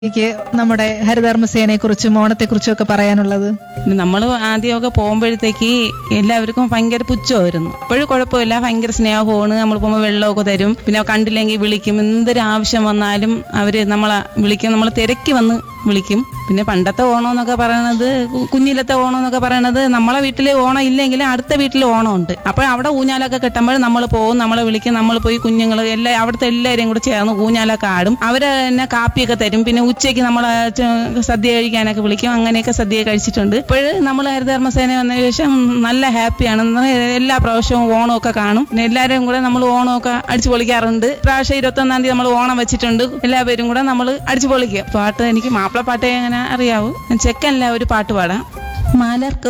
എനിക്ക് നമ്മുടെ ഹരിതകർമ്മസേനയെ കുറിച്ചും ഓണത്തെ കുറിച്ചും ഒക്കെ പറയാനുള്ളത് നമ്മൾ ആദ്യമൊക്കെ പോകുമ്പോഴത്തേക്ക് എല്ലാവർക്കും ഭയങ്കര പുച്ഛമായിരുന്നു ഇപ്പോഴും കുഴപ്പമില്ല ഭയങ്കര സ്നേഹമാണ് നമ്മൾ പോകുമ്പോൾ വെള്ളമൊക്കെ തരും പിന്നെ കണ്ടില്ലെങ്കിൽ വിളിക്കും എന്തൊരു ആവശ്യം വന്നാലും അവർ നമ്മളെ വിളിക്കും നമ്മൾ തിരക്കി വന്ന് വിളിക്കും പിന്നെ പണ്ടത്തെ ഓണം എന്നൊക്കെ പറയണത് കു- കുഞ്ഞിലത്തെ ഓണം എന്നൊക്കെ പറയണത് നമ്മളെ വീട്ടിൽ ഓണം ഇല്ലെങ്കിലും അടുത്ത വീട്ടിൽ ഓണം ഉണ്ട് അപ്പോൾ അവിടെ ഊഞ്ഞാലൊക്കെ കെട്ടുമ്പോൾ നമ്മൾ പോകും നമ്മളെ വിളിക്കും നമ്മൾ പോയി കുഞ്ഞുങ്ങൾ എല്ലാ അവിടുത്തെ എല്ലാവരെയും കൂടെ ചേർന്ന് ഊഞ്ഞാലൊക്കെ ആടും അവർ തന്നെ കാപ്പിയൊക്കെ തരും പിന്നെ ഉച്ചയ്ക്ക് നമ്മൾ സദ്യ കഴിക്കാനൊക്കെ വിളിക്കും അങ്ങനെയൊക്കെ സദ്യ കഴിച്ചിട്ടുണ്ട് ഇപ്പോൾ നമ്മൾ ഹരിതകർമ്മസേന വന്ന ശേഷം നല്ല ഹാപ്പിയാണ് എന്ന് പറഞ്ഞാൽ എല്ലാ പ്രാവശ്യവും ഓണമൊക്കെ കാണും പിന്നെ എല്ലാവരും കൂടെ നമ്മൾ ഓണമൊക്കെ അടിച്ചു പൊളിക്കാറുണ്ട് പ്രാവശ്യം ഇരുപത്തൊന്നാം തീയതി നമ്മൾ ഓണം വെച്ചിട്ടുണ്ട് എല്ലാവരും കൂടെ നമ്മൾ അടിച്ചു പൊളിക്കും പാട്ട് എനിക്ക് മാപ്പിളപ്പാട്ടേ അങ്ങനെ അറിയാവൂ ഞാൻ ചെക്കനല്ല ഒരു പാട്ട് പാടാം മലർക്ക്